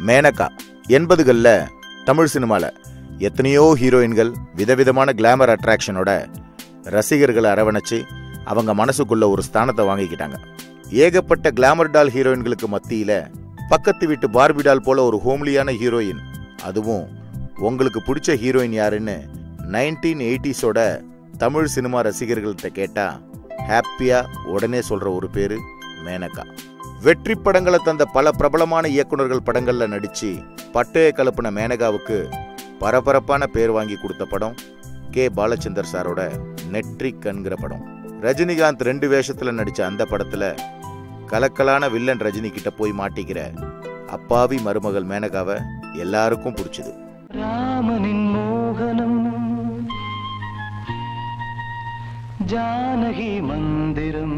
மேனகா எண்பதுகளில் தமிழ் சினிமாவில் எத்தனையோ ஹீரோயின்கள் விதவிதமான கிளாமர் அட்ராக்ஷனோட ரசிகர்களை அரவணைச்சு அவங்க மனசுக்குள்ள ஒரு ஸ்தானத்தை வாங்கிக்கிட்டாங்க ஏகப்பட்ட கிளாமர் டால் ஹீரோயின்களுக்கு மத்தியில பக்கத்து வீட்டு பார்பி டால் போல ஒரு ஹோம்லியான ஹீரோயின் அதுவும் உங்களுக்கு பிடிச்ச ஹீரோயின் யாருன்னு நைன்டீன் எயிட்டிஸோட தமிழ் சினிமா ரசிகர்கள்ட்ட கேட்டா ஹாப்பியா உடனே சொல்ற ஒரு பேரு மேனகா வெற்றி படங்களை தந்த பல பிரபலமான இயக்குனர்கள் படங்கள்ல நடிச்சு பட்டைய கலப்புன மேனகாவுக்கு பரபரப்பான பேர் வாங்கி கொடுத்த படம் கே பாலச்சந்தர் சாரோட நெட்ரிக்ங்கிற படம் ரஜினிகாந்த் ரெண்டு வேஷத்துல நடிச்ச அந்த படத்துல கலக்கலான வில்லன் ரஜினி கிட்ட போய் மாட்டிக்கிற அப்பாவி மருமகள் மேனகாவை எல்லாருக்கும் பிடிச்சது ராமனின் மோகனம் ஜானகி மந்திரம்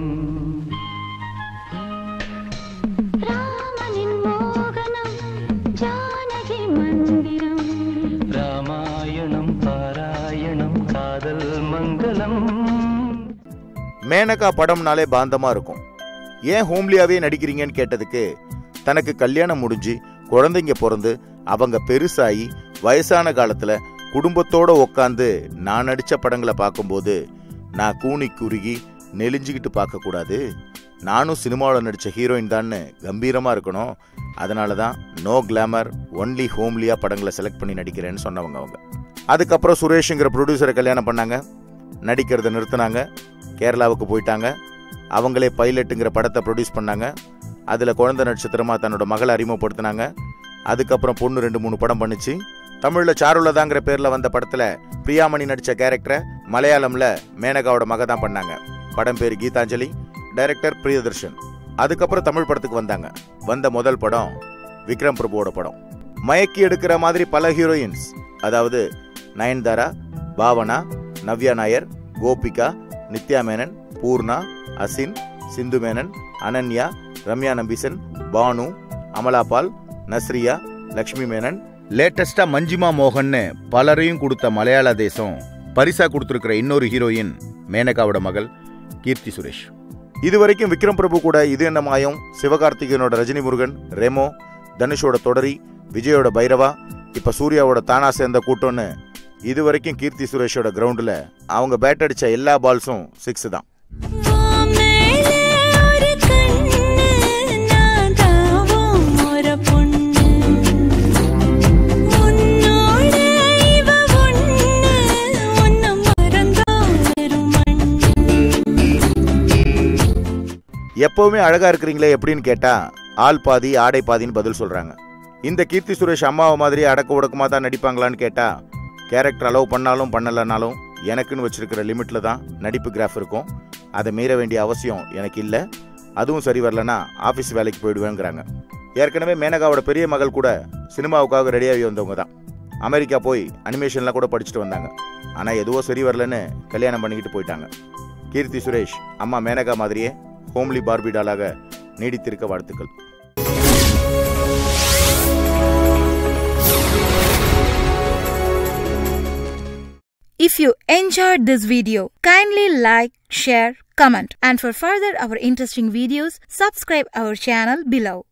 ராமனின் மோகனம் ஜானகி மந்திரம் ராமாயணம் பாராயணம் காதல் மங்களம் மேனகா படம்னாலே பாந்தமா இருக்கும் ஏன் ஹோம்லியாவே நடிக்கிறீங்கன்னு கேட்டதுக்கு தனக்கு கல்யாணம் முடிஞ்சு குழந்தைங்க பிறந்து அவங்க பெருசாகி வயசான காலத்துல குடும்பத்தோட உக்காந்து நான் நடிச்ச படங்களை பார்க்கும்போது நான் கூனி குறுகி நெலிஞ்சுக்கிட்டு பார்க்கக்கூடாது நானும் சினிமாவில் நடித்த ஹீரோயின் தான்னு கம்பீரமாக இருக்கணும் அதனால தான் நோ கிளாமர் ஒன்லி ஹோம்லியா படங்களை செலக்ட் பண்ணி நடிக்கிறேன்னு சொன்னவங்க அவங்க அதுக்கப்புறம் சுரேஷுங்கிற ப்ரொடியூசரை கல்யாணம் பண்ணாங்க நடிக்கிறத நிறுத்தினாங்க கேரளாவுக்கு போயிட்டாங்க அவங்களே பைலட்டுங்கிற படத்தை ப்ரொடியூஸ் பண்ணாங்க அதில் குழந்தை நட்சத்திரமா தன்னோட மகளை அறிமுகப்படுத்தினாங்க அதுக்கப்புறம் பொண்ணு ரெண்டு மூணு படம் பண்ணுச்சு தமிழில் சாருலதாங்கிற பேரில் வந்த படத்தில் பிரியாமணி நடித்த கேரக்டரை மலையாளம்ல மேனகாவோட மக தான் பண்ணாங்க படம் பேர் கீதாஞ்சலி டைரக்டர் பிரியதர்ஷன் அதுக்கப்புறம் தமிழ் படத்துக்கு வந்தாங்க வந்த முதல் படம் விக்ரம் பிரபுவோட படம் மயக்கி எடுக்கிற மாதிரி பல ஹீரோயின்ஸ் அதாவது நயன்தாரா பாவனா நவ்யா நாயர் கோபிகா நித்யா மேனன் பூர்ணா அசின் சிந்து மேனன் அனன்யா ரம்யா நம்பிசன் பானு அமலாபால் நஸ்ரியா லக்ஷ்மி மேனன் லேட்டஸ்டா மஞ்சிமா மோகன்னு பலரையும் கொடுத்த மலையாள தேசம் பரிசா கொடுத்திருக்கிற இன்னொரு ஹீரோயின் மேனகாவோட மகள் கீர்த்தி சுரேஷ் இதுவரைக்கும் விக்ரம் பிரபு கூட இது என்ன மாயம் சிவகார்த்திகேயனோட ரஜினி முருகன் ரெமோ தனுஷோட தொடரி விஜயோட பைரவா இப்ப சூர்யாவோட தானா சேர்ந்த கூட்டம்னு இது வரைக்கும் கீர்த்தி சுரேஷோட கிரவுண்டில் அவங்க பேட் அடிச்ச எல்லா பால்ஸும் சிக்ஸ் தான் உன் மேலே ஒரு கண்ணு நான் தாவும் ஒரு பொண்ணு உன்னோட இவ ஒண்ணு உன்னை மறந்தா வெறும் மண்ணு எப்பவுமே அழகா இருக்கிறீங்களே எப்படின்னு கேட்டா ஆள் பாதி ஆடை பாதின்னு பதில் சொல்றாங்க இந்த கீர்த்தி சுரேஷ் அம்மாவை மாதிரி அடக்க உடக்கமா தான் நடிப்பாங்களான்னு கேட்டா கேரக்டர் அலோவ் பண்ணாலும் பண்ணலனாலும் எனக்குன்னு வச்சிருக்கிற லிமிட்ல தான் நடிப்பு கிராஃப் இருக்கும் அதை மீற வேண்டிய அவசியம் எனக்கு இல்லை அதுவும் சரி வரலனா ஆஃபீஸ் வேலைக்கு போயிடுவேங்கிறாங்க ஏற்கனவே மேனகாவோட பெரிய மகள் கூட சினிமாவுக்காக ரெடியாகி வந்தவங்க தான் அமெரிக்கா போய் அனிமேஷன்லாம் கூட படிச்சுட்டு வந்தாங்க ஆனால் எதுவோ சரி வரலன்னு கல்யாணம் பண்ணிக்கிட்டு போயிட்டாங்க கீர்த்தி சுரேஷ் அம்மா மேனகா மாதிரியே ஹோம்லி பார்பி டாலாக நீடித்திருக்க வாழ்த்துக்கள் If you enjoyed this video, kindly like, share, comment and for further our interesting videos, subscribe our channel below.